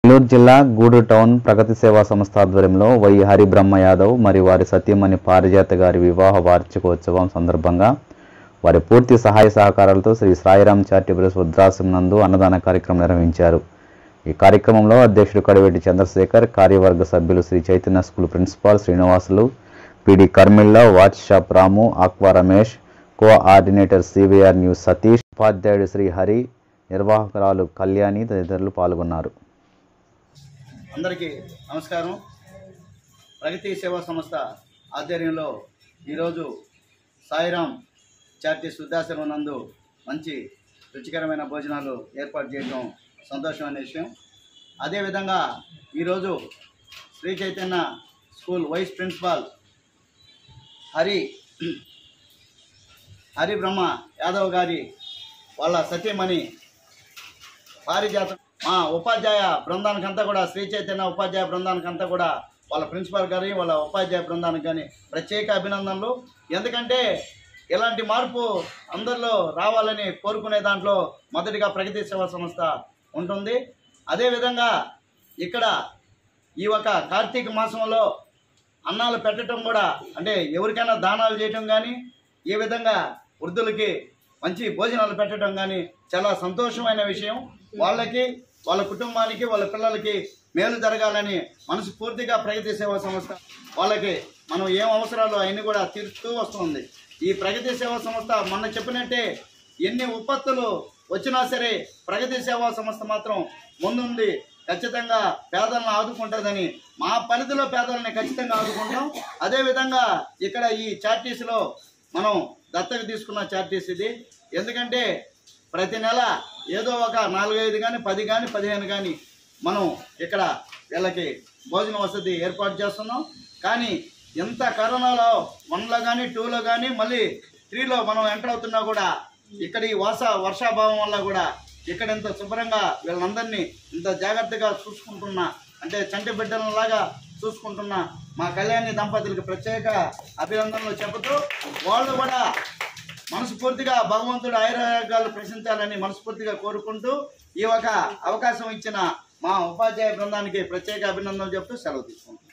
నెల్లూరు జిల్లా గూడూరు టౌన్ ప్రగతి సేవా సంస్థ ఆధ్వర్యంలో వై హరిబ్రహ్మ యాదవ్ మరియు వారి సత్యమణి పారిజాత గారి వివాహ వార్షికోత్సవం సందర్భంగా వారి పూర్తి సహాయ సహకారాలతో శ్రీ సాయిరామ్ చారిటబుల్స్ వృద్ధాశ్రమం నందు అన్నదాన కార్యక్రమం నిర్వహించారు ఈ కార్యక్రమంలో అధ్యక్షుడు కడివెట్టి చంద్రశేఖర్ కార్యవర్గ సభ్యులు Sri Chaitanya school principal Srinivasulu PD కర్మిల్లా watch shop Ramu aqua Ramesh coordinator CVR news Satish ఉపాధ్యాయుడు శ్రీ హరి నిర్వాహకురాలు కళ్యాణి తదితరులు పాల్గొన్నారు అందరికీ నమస్కారం ప్రగతి సేవా సంస్థ ఆధ్వర్యంలో ఈరోజు సాయిరామ్ చారిటీ వృద్ధాశ్రమం నందు మంచి రుచికరమైన భోజనాలు ఏర్పాటు చేయడం సంతోషమైన విషయం అదేవిధంగా ఈరోజు Sri Chaitanya school vice principal Hari Hari Brahma Yadav గారి వాళ్ళ సత్యమణి పారిజాతం మా ఉపాధ్యాయ బృందానికంతా కూడా శ్రీ చైతన్య ఉపాధ్యాయ బృందానికంతా కూడా వాళ్ళ ప్రిన్సిపాల్ గారి వాళ్ళ ఉపాధ్యాయ బృందానికి కానీ ప్రత్యేక అభినందనలు ఎందుకంటే ఇలాంటి మార్పు అందరిలో రావాలని కోరుకునే దాంట్లో మొదటిగా ప్రగతి సేవా సంస్థ ఉంటుంది అదేవిధంగా ఇక్కడ ఈ ఒక కార్తీక మాసంలో అన్నాలు పెట్టడం కూడా అంటే ఎవరికైనా దానాలు చేయటం కానీ ఈ విధంగా వృద్ధులకి మంచి భోజనాలు పెట్టడం కానీ చాలా సంతోషమైన విషయం వాళ్ళకి వాళ్ళ కుటుంబానికి వాళ్ళ పిల్లలకి మేలు జరగాలని మనస్ఫూర్తిగా ప్రగతి సేవా సంస్థ వాళ్ళకి మనం ఏం అవసరాలు అవన్నీ కూడా తీరుస్తూ వస్తుంది ఈ ప్రగతి సేవా సంస్థ మొన్న చెప్పినట్టే ఎన్ని విపత్తులు వచ్చినా సరే ప్రగతి సేవా సంస్థ మాత్రం ముందుండి ఖచ్చితంగా పేదలను ఆదుకుంటుందని మా పరిధిలో పేదలని ఖచ్చితంగా ఆదుకుంటాం అదేవిధంగా ఇక్కడ ఈ చార్టీస్లో మనం దత్తత తీసుకున్న చార్టీస్ ఇది ఎందుకంటే ప్రతి నెల ఏదో ఒక నాలుగైదు కానీ పది కానీ పదిహేను కానీ మనం ఇక్కడ వీళ్ళకి భోజన వసతి ఏర్పాటు చేస్తున్నాం కానీ ఎంత కరోనాలో వన్లో కానీ టూలో కానీ మళ్ళీ త్రీలో మనం ఎంటర్ అవుతున్నా కూడా ఇక్కడ ఈ వర్ష వర్షాభావం వల్ల కూడా ఇక్కడ ఇంత శుభ్రంగా వీళ్ళందరినీ ఇంత జాగ్రత్తగా చూసుకుంటున్న అంటే చంటి బిడ్డలలాగా చూసుకుంటున్న మా కళ్యాణి దంపతులకు ప్రత్యేక అభినందనలు చెబుతూ వాళ్ళు కూడా మనస్ఫూర్తిగా భగవంతుడు ఆయురాగాలు ప్రశ్నించాలని మనస్ఫూర్తిగా కోరుకుంటూ ఈ ఒక అవకాశం ఇచ్చిన మా ఉపాధ్యాయ బృందానికి ప్రత్యేక అభినందనలు చెప్తూ సెలవు తీసుకుంటాం